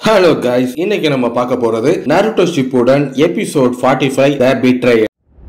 hello guys இன்னைக்கு நம்ம பார்க்க போறது Naruto Shippuden episode 45 five the betrayer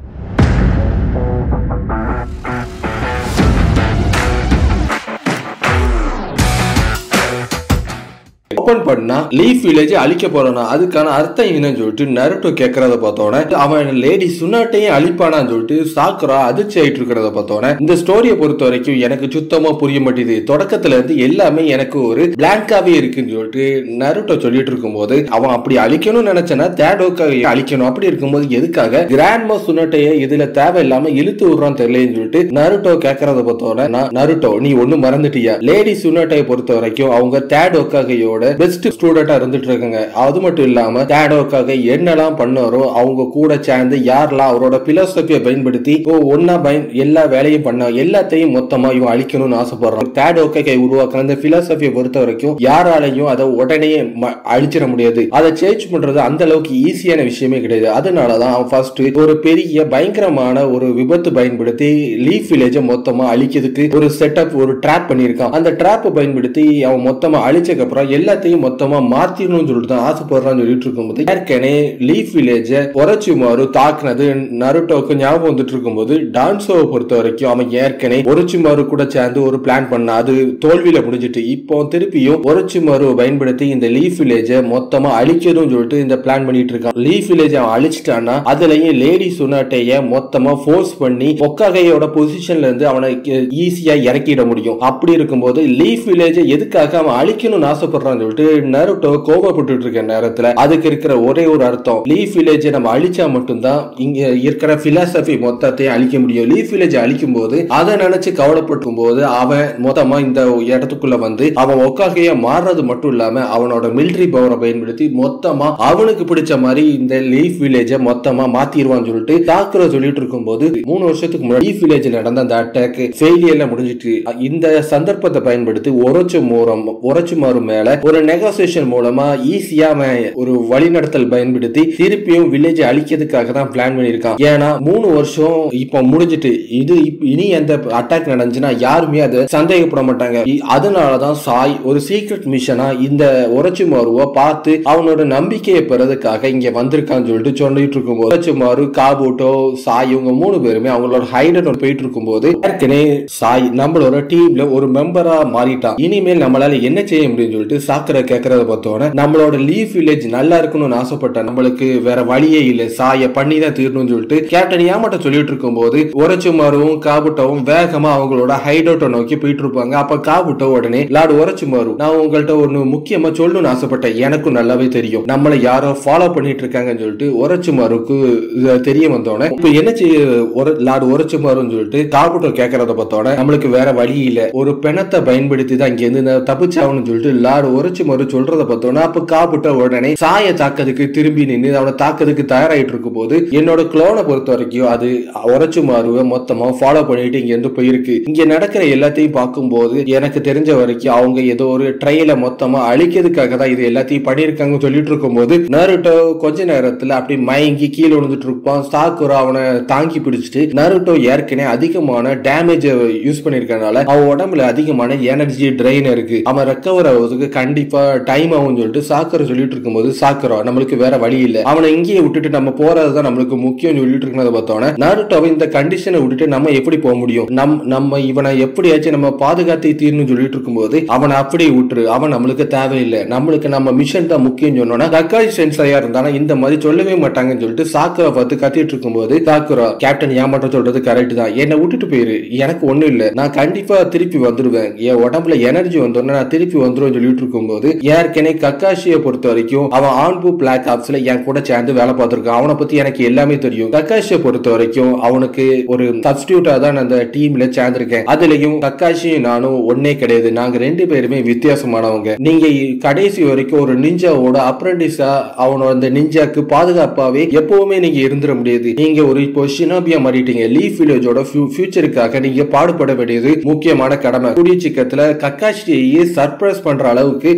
open பண்ணா லீஃப் வில்லேஜ் அழிக்க போறானா அதுக்கான அர்த்தம் என்னன்னு சொல்லிட்டு நருட்டோ கேட்கறத பார்த்தோன்னே அவன் லேடி சுனாட்டையும் அழிப்பானான்னு சொல்லிட்டு சாக்குரா அதிர்ச்சி ஆயிட்டு இருக்கிறத பார்த்தோன்னே இந்த ஸ்டோரியை பொறுத்த வரைக்கும் எனக்கு சுத்தமா புரிய மாட்டேது தொடக்கத்துல இருந்து எல்லாமே எனக்கு ஒரு பிளாங்காவே இருக்குன்னு சொல்லிட்டு நருட்டோ சொல்லிட்டு இருக்கும்போது அவன் அப்படி அழிக்கணும்னு நினைச்சனா தேடோக்காக அழிக்கணும் அப்படி இருக்கும்போது எதுக்காக கிராண்ட்மா சுனாட்டைய இதுல தேவையில்லாம இழுத்து விடுறான்னு தெரியலன்னு சொல்லிட்டு நருட்டோ கேட்கறத பார்த்தோன்னே நான் நருட்டோ நீ ஒண்ணு மறந்துட்டியா லேடி சுனாட்டையை பொறுத்த வரைக்கும் அவங்க தேடோக்காகையோட பெஸ்ட் ஸ்டூடெண்டா இருந்துட்டு இருக்காங்க அது மட்டும் இல்லாம தேடோக்காக என்னெல்லாம் பண்ணாரோ அவங்க கூட சேர்ந்து யாரெல்லாம் அவரோட பிலோசபியை பயன்படுத்தி ஓ ஒன்னா பயன் எல்லா வேலையும் பண்ண எல்லாத்தையும் மொத்தமா இவன் அழிக்கணும்னு ஆசைப்படுறான் தேடோக்கை உருவாக்குற அந்த பிலோசபியை பொறுத்த வரைக்கும் யாராலையும் அதை உடனே ம- அழிச்சிட முடியாது அதை சேஞ்ச் பண்றது அந்த அளவுக்கு ஈஸியான விஷயமே கிடையாது அதனாலதான் அவன் ஃபர்ஸ்ட் ஒரு பெரிய பயங்கரமான ஒரு விபத்து பயன்படுத்தி லீஃப் வில்லேஜை மொத்தமா அழிக்கிறதுக்கு ஒரு செட்டப் ஒரு ட்ராப் பண்ணியிருக்கான் அந்த ட்ராப்பை பயன்படுத்தி அவன் மொத்தமா அழிச்சதுக்கு அப்புறம் எல்லாத்தையும் மொத்தமா மாத்திரணும்னு சொல்லிட்டு தான் ஆசைப்படுறான்னு சொல்லிட்டு இருக்கும்போது ஏற்கனவே லீஃப் வில்லேஜை ஒரச்சுமாறு தாக்குனது நருட்டோக்கு ஞாபகம் வந்துட்டு இருக்கும்போது டான்சோவை பொறுத்த வரைக்கும் அவன் ஏற்கனவே ஒரச்சுமாறு கூட சேர்ந்து ஒரு பிளான் பண்ண அது தோல்வியில முடிஞ்சிட்டு இப்போ திருப்பியும் ஒரச்சுமாறு பயன்படுத்தி இந்த லீஃப் வில்லேஜை மொத்தமா அழிக்கணும்னு சொல்லிட்டு இந்த பிளான் பண்ணிட்டு இருக்கான் லீஃப் வில்லேஜ் அவன் அழிச்சிட்டான்னா அதுலயும் லேடி சுனாட்டைய மொத்தமா ஃபோர்ஸ் பண்ணி ஒக்ககையோட பொசிஷன்ல இருந்து அவனை ஈஸியா இறக்கிட முடியும் அப்படி இருக்கும்போது லீஃப் வில்லேஜை எதுக்காக அவன் அழிக்கணும்னு ஆசைப்படுறான்னு சொல்லிட்டு நருட்டோ கோபப்பட்டு இருக்க நேரத்துல அதுக்கு இருக்கிற ஒரே ஒரு அர்த்தம் லீஃப் வில்லேஜை நம்ம அழிச்சா மட்டும்தான் இங்க இருக்கிற பிலாசபி மொத்தத்தையும் அழிக்க முடியும் லீஃப் வில்லேஜை அழிக்கும் போது அதை நினைச்சு கவலைப்பட்டும் போது அவன் மொத்தமா இந்த இடத்துக்குள்ள வந்து அவன் ஒக்காகையா மாறுறது மட்டும் இல்லாம அவனோட மிலிட்டரி பவரை பயன்படுத்தி மொத்தமா அவனுக்கு பிடிச்ச மாதிரி இந்த லீஃப் வில்லேஜை மொத்தமா மாத்திடுவான்னு சொல்லிட்டு தாக்குற சொல்லிட்டு இருக்கும்போது மூணு வருஷத்துக்கு முன்னாடி லீஃப் வில்லேஜ் நடந்த அந்த அட்டாக் ஃபெயிலியர்ல முடிஞ்சிட்டு இந்த சந்தர்ப்பத்தை பயன்படுத்தி உரைச்சு மூலம் உரைச்சு மாறு மேல ஒரு நெகோசியேஷன் மூலமா ஈஸியா அவன் ஒரு வழிநடத்தல் பயன்படுத்தி திருப்பியும் வில்லேஜ் அழிக்கிறதுக்காக தான் பிளான் பண்ணியிருக்கான் ஏன்னா மூணு வருஷம் இப்போ முடிஞ்சிட்டு இது இப்ப- இனி எந்த அட்டாக் நடந்துச்சுன்னா யாருமே அதை சந்தேகப்பட மாட்டாங்க இ- அதனாலதான் சாய் ஒரு சீக்ரெட் மிஷனா இந்த உரைச்சு மாறுவை பார்த்து அவனோட நம்பிக்கையை பெறதுக்காக இங்க வந்திருக்கான்னு சொல்லிட்டு சொல்லிட்டு இருக்கும்போது உரைச்சு மாறு காபூட்டோ சாய் இவங்க மூணு பேருமே அவங்களோட ஹைடன் போயிட்டு இருக்கும்போது ஏற்கனவே சாய் நம்மளோட டீம்ல ஒரு மெம்பரா மாறிட்டான் இனிமேல் நம்மளால என்ன செய்ய முடியும்னு சொல்லிட்டு சாக்கரை கேட்கறத பார்த்தோன்னே நம்மளோட லீஃப் வில்லேஜ் நல்லா இருக்கணும்னு ஆசைப்பட்டேன் நம்மளுக்கு வேற வழியே இல்ல சாய பண்ணி தான் தீரணும்னு சொல்லிட்டு கேப்டன் ஏமாட்ட சொல்லிட்டு இருக்கும்போது உரைச்சுமாரும் காபுட்டவும் வேகமா அவங்களோட ஹைடோட்டை நோக்கி போயிட்டு இருப்பாங்க அப்ப காபுட்டோ உடனே லார்டு உரைச்சுமாரு நான் உங்கள்ட்ட ஒண்ணு முக்கியமா சொல்லணும்னு ஆசைப்பட்டேன் எனக்கும் நல்லாவே தெரியும் நம்மளை யாரோ ஃபாலோ பண்ணிட்டு இருக்காங்கன்னு சொல்லிட்டு உரைச்சுமாருக்கு இது தெரிய வந்தோடனே இப்ப என்ன செய்ய ஒரு லார்டு உரைச்சுமாருன்னு சொல்லிட்டு காபுட்டோ கேட்கறத பார்த்தோன்னே நம்மளுக்கு வேற வழி இல்ல ஒரு பிணத்தை பயன்படுத்தி தான் இங்க இருந்து நான் தப்பிச்சாகணும்னு சொல்லிட்டு லார்டு உரைச்சுமாரு சொல்றத பார்த்தோன்னே அப்ப காபுட்டோ உடனே சாய தாக்கிறதுக்கு திரும்பி நின்று அவனை தாக்கிறதுக்கு தயாராயிட்டு இருக்கும் போது என்னோட குளோனை பொறுத்த வரைக்கும் அது உரைச்சு மாறுவ மொத்தமா ஃபாலோ பண்ணிட்டு இங்க இருந்து போயிருக்கு இங்க நடக்கிற எல்லாத்தையும் பார்க்கும்போது எனக்கு தெரிஞ்ச வரைக்கும் அவங்க ஏதோ ஒரு ட்ரையில மொத்தமா அழிக்கிறதுக்காக தான் இது எல்லாத்தையும் பண்ணியிருக்காங்கன்னு சொல்லிட்டு இருக்கும்போது நருட்டோ கொஞ்ச நேரத்துல அப்படி மயங்கி கீழே விழுந்துட்டு இருப்பான் சாக்குரா அவனை தாங்கி பிடிச்சிட்டு நருட்டோ ஏற்கனவே அதிகமான டேமேஜ் யூஸ் பண்ணிருக்கனால அவன் உடம்புல அதிகமான எனர்ஜி ட்ரெயின் இருக்கு அவன் ரெக்கவர் ஆகுறதுக்கு கண்டிப்பா டைம் ஆகும்னு சொல்லிட்டு சாக்குரா சொல்லிட்டு இருக்கும்போது சாக்குரா நம்மளுக்கு வேற வழி இல்ல அவனை இங்கேயே விட்டுட்டு நம்ம போறதுதான் நம்மளுக்கு முக்கியம் சொல்லிட்டு இருக்கிறத பார்த்தோன்னே நருட்டோவை இந்த கண்டிஷனை விட்டுட்டு நம்ம எப்படி போக முடியும் நம் நம்ம இவனை எப்படியாச்சும் நம்ம பாதுகாத்து தீரணும்னு சொல்லிட்டு இருக்கும்போது அவனை அப்படியே விட்டுரு அவன் நம்மளுக்கு தேவையில்லை நம்மளுக்கு நம்ம மிஷன் தான் முக்கியம் சொன்னோன்னா கக்காய் சென்சையா இருந்தாலும் இந்த மாதிரி சொல்லவே மாட்டாங்கன்னு சொல்லிட்டு சாக்குரா பார்த்து கத்திட்டு இருக்கும்போது சாக்குரா கேப்டன் ஏமாற்ற சொல்றது கரெக்ட் தான் என்னை விட்டுட்டு போயிரு எனக்கு ஒண்ணும் இல்ல நான் கண்டிப்பா திருப்பி வந்துடுவேன் என் உடம்புல எனர்ஜி வந்தோடனே நான் திருப்பி வந்துருவேன் சொல்லிட்டு இருக்கும்போது ஏற்கனவே கக்காஷியை பொறுத்த வரைக்கும் அவன் ஆன்பு பிளாக் ஆப்ஸ்ல என் கூட சேர்ந்து வேலை பார்த்திருக்கான் அவனை பத்தி எனக்கு எல்லாமே தெரியும் கக்காஷியை பொறுத்த வரைக்கும் அவனுக்கு ஒரு சப்ஸ்டியூட்டா தான் அந்த டீம்ல சேர்ந்திருக்கேன் அதுலயும் கக்காஷியும் நானும் ஒன்னே கிடையாது நாங்க ரெண்டு பேருமே வித்தியாசமானவங்க நீங்க கடைசி வரைக்கும் ஒரு நிஞ்சாவோட அப்ரண்டிஸா அவனோட அந்த நிஞ்சாக்கு பாதுகாப்பாவே எப்பவுமே நீங்க இருந்துட முடியாது நீங்க ஒரு இப்போ ஷினாபியா மாறிட்டீங்க லீஃப் வில்லேஜோட ஃபியூச்சருக்காக நீங்க பாடுபட வேண்டியது முக்கியமான கடமை கூடிய சீக்கிரத்துல கக்காஷியை சர்ப்ரைஸ் பண்ற அளவுக்கு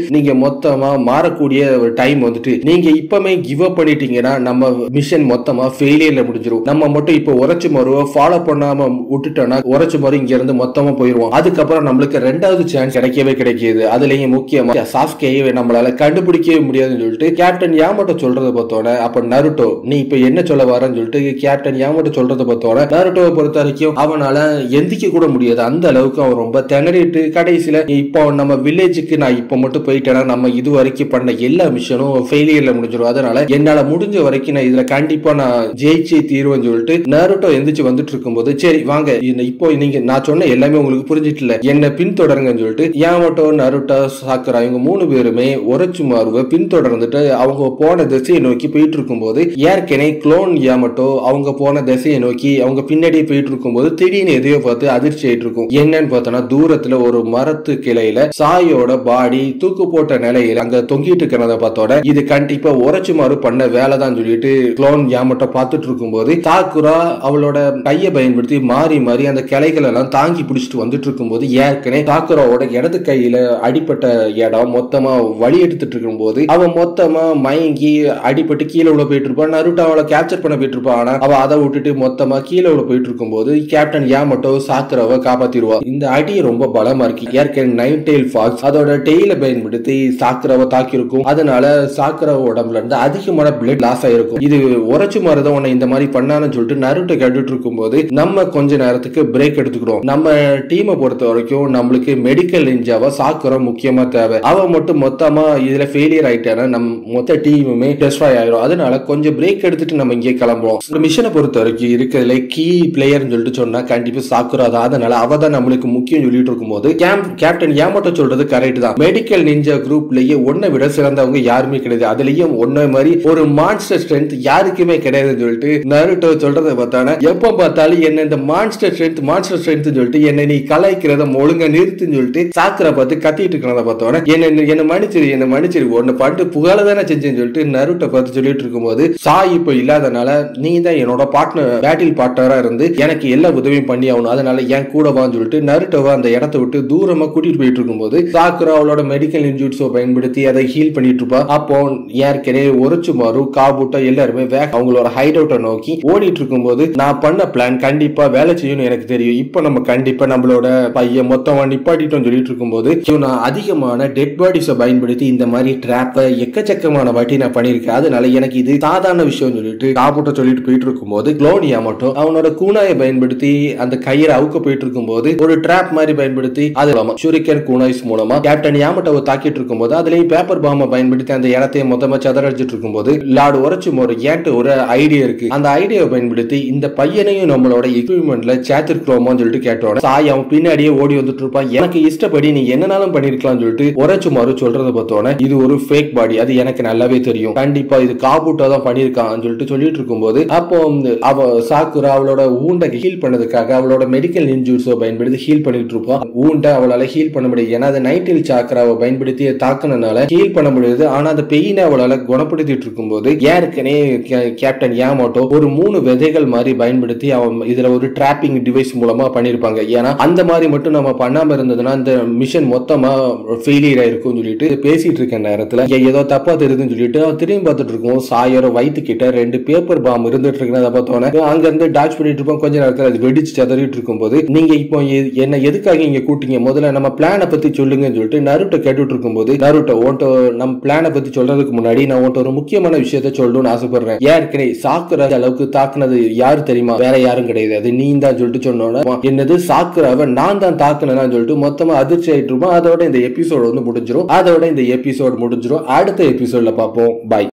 நீங்க மொத்தமா மாறக்கூடிய ஒரு டைம் வந்துட்டு நீங்க இப்பமே கிவ் அப் பண்ணிட்டீங்கன்னா நம்ம மிஷன் மொத்தமா ஃபெயிலியர்ல முடிஞ்சிரும் நம்ம மட்டும் இப்போ உரைச்சு மருவ ஃபாலோ பண்ணாம விட்டுட்டோம்னா உரைச்சு மறு இங்க இருந்து மொத்தமா போயிருவோம் அதுக்கப்புறம் நம்மளுக்கு ரெண்டாவது சான்ஸ் கிடைக்கவே கிடைக்கிது அதுலயும் முக்கியமா சாஸ்கேயை நம்மளால கண்டுபிடிக்கவே முடியாதுன்னு சொல்லிட்டு கேப்டன் யாமட்டோ சொல்றத பார்த்தோன்னே அப்ப நருட்டோ நீ இப்ப என்ன சொல்ல வரேன்னு சொல்லிட்டு கேப்டன் யாமட்டோ சொல்றத பார்த்தோன்னே நருட்டோவை பொறுத்த வரைக்கும் அவனால எந்திக்க கூட முடியாது அந்த அளவுக்கு அவன் ரொம்ப திணறிட்டு கடைசியில இப்போ நம்ம வில்லேஜுக்கு நான் இப்ப மட்டும் போயிட்டேன்னா நம்ம இது வரைக்கும் பண்ண எல்லா மிஷனும் ஃபெயிலியர்ல முடிஞ்சிடும் அதனால என்னால முடிஞ்ச வரைக்கும் நான் இதுல கண்டிப்பா நான் ஜெயிச்சே தீர்வேன்னு சொல்லிட்டு நருட்டோ எந்திரிச்சு வந்துட்டு இருக்கும்போது சரி வாங்க இந்த இப்போ நீங்க நான் சொன்ன எல்லாமே உங்களுக்கு புரிஞ்சிட்டு இல்ல என்ன பின்தொடருங்கன்னு சொல்லிட்டு யாமட்டோ நருட்டோ சாக்குரா இவங்க மூணு பேருமே உரைச்சு மாறுவ பின்தொடர்ந்துட்டு அவங்க போன திசையை நோக்கி போயிட்டு இருக்கும்போது ஏற்கனவே குளோன் யாமட்டோ அவங்க போன திசையை நோக்கி அவங்க பின்னாடியே போயிட்டு இருக்கும்போது திடீர்னு எதையோ பார்த்து அதிர்ச்சி ஆயிட்டு இருக்கும் என்னன்னு பார்த்தோம்னா தூரத்துல ஒரு மரத்து கிளையில சாயோட பாடி தூக்கு போட்ட நிலையில அங்க தொங்கிட்டு இருக்கிறத பார்த்தோட இது கண்டிப்பா உரைச்சு மாறு பண்ண வேலை தான் சொல்லிட்டு குளோன் யாமட்டோ பார்த்துட்டு இருக்கும்போது சாக்குரா அவளோட கையை பயன்படுத்தி மாறி மாறி அந்த கிளைகள் எல்லாம் தாங்கி பிடிச்சிட்டு வந்துட்டு இருக்கும்போது ஏற்கனவே சாக்குராவோட இடது கையில அடிப்பட்ட இடம் மொத்தமா வழி எடுத்துட்டு இருக்கும்போது அவன் மொத்தமா மயங்கி அடிபட்டு கீழே உள்ள போயிட்டு இருப்பான் நருட்டோ அவளை கேப்சர் பண்ண போயிட்டு இருப்பான் ஆனா அவ அதை விட்டுட்டு மொத்தமா கீழே உள்ள போயிட்டு இருக்கும்போது கேப்டன் யாமட்டோ சாக்குராவை காப்பாத்திடுவா இந்த அடி ரொம்ப பலமா இருக்கு ஏற்கனவே நைன் டெயில் ஃபாக்ஸ் அதோட டெய்ல பயன்படுத்தி சாக்குராவை தாக்கியிருக்கும் அதனால சாக்குராவ உடம்புல இருந்து அதிகமான பிளட் லாஸ் ஆயிருக்கும் இது உரைச்சு மாறுதான் உன்னை இந்த மாதிரி பண்ணான்னு சொல்லிட்டு நருட்டோ கேட்டுட்டு இருக்கும்போது நம்ம கொஞ்ச நேரத்துக்கு பிரேக் எடுத்துக்கிறோம் நம்ம டீமை பொறுத்த வரைக்கும் நம்மளுக்கு மெடிக்கல் நிஞ்சாவா சாக்குரா முக்கியமா தேவை அவ மட்டும் மொத்தமா இதுல ஃபெயிலியர் ஆயிட்டானா நம்ம மொத்த டீமுமே டெஸ்ட்ராய் ஆயிரும் அதனால கொஞ்சம் பிரேக் எடுத்துட்டு நம்ம இங்கே கிளம்புவோம் இந்த மிஷனை பொறுத்த வரைக்கும் இருக்கிறதுல கீ பிளேயர்னு சொல்லிட்டு சொன்னா கண்டிப்பா சாக்குரா தான் அதனால அவ தான் நம்மளுக்கு முக்கியம் சொல்லிட்டு இருக்கும்போது கேம் கேப்டன் ஏமாட்ட சொல்றது கரெக்ட் தான் மெடிக்கல் நிஞ்சா குரூப்லயே ஒன்னை விட சிறந்தவங்க யாருமே கிடையாது அதுலயும் ஒன்ன மாதிரி ஒரு மான்ஸ்டர் ஸ்ட்ரென்த் யாருக்குமே கிடையாதுன்னு சொல்லிட்டு நருட்டோ சொல்றத பார்த்தானே எப்ப பார்த்தாலும் என்ன இந்த மான்ஸ்டர் ஸ்ட்ரென்த் மான்ஸ்டர் ஸ்ட்ரென்த் சொல்லிட்டு என்ன நீ கலாய்க்கிறத ஒழுங்கா நிறுத்துன்னு சொல்லிட்டு சாக்குரா பார்த்து கத்திட்டு இருக்கிறத பார்த்தோன்னே என்ன என்ன மன்னிச்சிரு என்ன மன்னிச்சிரு ஒன்னு பண்ணிட்டு புகழ தானே செஞ்சேன்னு சொல்லிட்டு நருட்டை பார்த்து சொல்லிட்டு இருக்கும்போது சாய் இப்போ இல்லாதனால நீ தான் என்னோட பார்ட்னர் பேட்டில் பார்ட்னரா இருந்து எனக்கு எல்லா உதவியும் பண்ணி ஆகணும் அதனால என் கூட வான்னு சொல்லிட்டு நருட்டோவை அந்த இடத்த விட்டு தூரமா கூட்டிட்டு போயிட்டு இருக்கும்போது சாக்குரா அவளோட மெடிக்கல் இன்ஜூட்ஸோ பயன்படுத்தி அதை ஹீல் பண்ணிட்டு இருப்பா அப்போ ஏற்கனவே ஒருச்சு மாறு காபூட்டோ எல்லாருமே வேக அவங்களோட ஹைட் அவுட்டை நோக்கி ஓடிட்டு இருக்கும்போது நான் பண்ண பிளான் கண்டிப்பா வேலை செய்யணும்னு எனக்கு தெரியும் இப்போ நம்ம கண்டிப்பா நம்மளோட பையன் மொத்தமா நிப்பாட்டிட்டோம் சொல்லிட்டு இருக்கும்போது "ஐயோ, நான் அதிகமான டெட் பாடிஸை பயன்படுத்தி இந்த மாதிரி ட்ராப்பை எக்கச்சக்கமான வாட்டி நான் பண்ணியிருக்கேன் அதனால எனக்கு இது சாதாரண விஷயம் சொல்லிட்டு காபூட்டை சொல்லிட்டு போயிட்டு இருக்கும்போது குளோனியா மட்டும் அவனோட கூனாயை பயன்படுத்தி அந்த கயிறை அவுக்க போயிட்டு இருக்கும்போது ஒரு ட்ராப் மாதிரி பயன்படுத்தி அது ஷூரிக்கன் கூனாய்ஸ் மூலமா கேப்டன் யாமட்டோவை தாக்கிட்டு இருக்கும்போது அதுலயும் பேப்பர் பாம்பை பயன்படுத்தி அந்த இடத்தைய மொத்தமா சதறடிச்சிட்டு இருக்கும்போது லார்டு உரைச்சு ஒரு ஏன்ட்டு ஒரு ஐடியா இருக்கு அந்த ஐடியாவை பயன்படுத்தி இந்த பையனையும் நம்மளோட எக்யூப்மெண்ட்ல சேர்த்திருக்கிறோமோன்னு சொல்லிட்டு கேட்டோட சாய் அவன் பின்னாடியே ஓடி வந்துட்டு இருப்பான் எனக்கு இஷ்டப்படி நீ என்னனாலும் பண்ணிருக்கலாம்னு சொல்லிட்டு உரைச்சு மாறு சொல்றத பார்த்தோன்னே இது ஒரு ஃபேக் பாடி அது எனக்கு நல்லாவே தெரியும் கண்டிப்பா இது காபூட்டா தான் பண்ணிருக்கான்னு சொல்லிட்டு சொல்லிட்டு இருக்கும்போது அப்போ வந்து அவ சாக்குரா அவளோட ஊண்டை ஹீல் பண்ணதுக்காக அவளோட மெடிக்கல் இன்ஜூர்ஸை பயன்படுத்தி ஹீல் பண்ணிட்டு இருப்பான் ஊண்டை அவளால ஹீல் பண்ண முடியாது ஏன்னா அது நைட்டில் சாக்கராவை பயன்படுத்தி தாக்குனனால ஹீல் பண்ண முடியுது ஆனா அந்த பெயினை அவளால குணப்படுத்திட்டு இருக்கும்போது ஏற்கனவே கே- கேப்டன் யாமோட்டோ ஒரு மூணு விதைகள் மாதிரி பயன்படுத்தி அவன் இதுல ஒரு டிராப்பிங் டிவைஸ் மூலமா பண்ணிருப்பாங்க ஏன்னா அந்த மாதிரி மட்டும் நம்ம பண்ணாம இருந்ததுன்னா இந்த மிஷன் மொத்தமா ஃபெயிலியர் ஆயிருக்கும்னு சொல்லிட்டு பேசிட்டு இருக்க நேரத்துல இங்க ஏதோ தப்பா தெரியுதுன்னு சொல்லிட்டு அவன் திரும்பி பார்த்துட்டு இருக்கோம் சாயரோ வயிற்று கிட்ட ரெண்டு பேப்பர் பாம் இருந்துட்டு இருக்கிறத பார்த்தோன்னே அங்க இருந்து டாச் பண்ணிட்டு இருப்போம் கொஞ்ச நேரத்துல அது வெடிச்சு சதறிட்டு இருக்கும்போது நீங்க இப்போ எ- என்ன எதுக்காக இங்க கூட்டிங்க முதல்ல நம்ம பிளானை பத்தி சொல்லுங்கன்னு சொல்லிட்டு நருட்டோ கேட்டுட்டு இருக்கும்போது நருட்டோ உன்ட்ட நம்ம பிளானை பத்தி சொல்றதுக்கு முன்னாடி நான் உன்ட்ட ஒரு முக்கியமான விஷயத்த சொல்லணும்னு ஆசைப்படுறேன் ஏற்கனவே சாக்குரா அளவுக்கு தாக்குனது யாரு தெரியுமா வேற யாரும் கிடையாது அது நீ தான் சொல்லிட்டு சொன்னோன்னே என்னது சாக்குராவை நான் தான் தாக்குனேன்னு சொல்லிட்டு மொத்தமா அதிர்ச்சி ஆயிட்டு இருப்போம் அதோட இந்த எபிசோடு வந்து முடிஞ்சிரும் அதோட இந்த எபிசோடு முடிஞ்சிரும் அடுத்த எபிசோட்ல பார்ப்போம் பாய்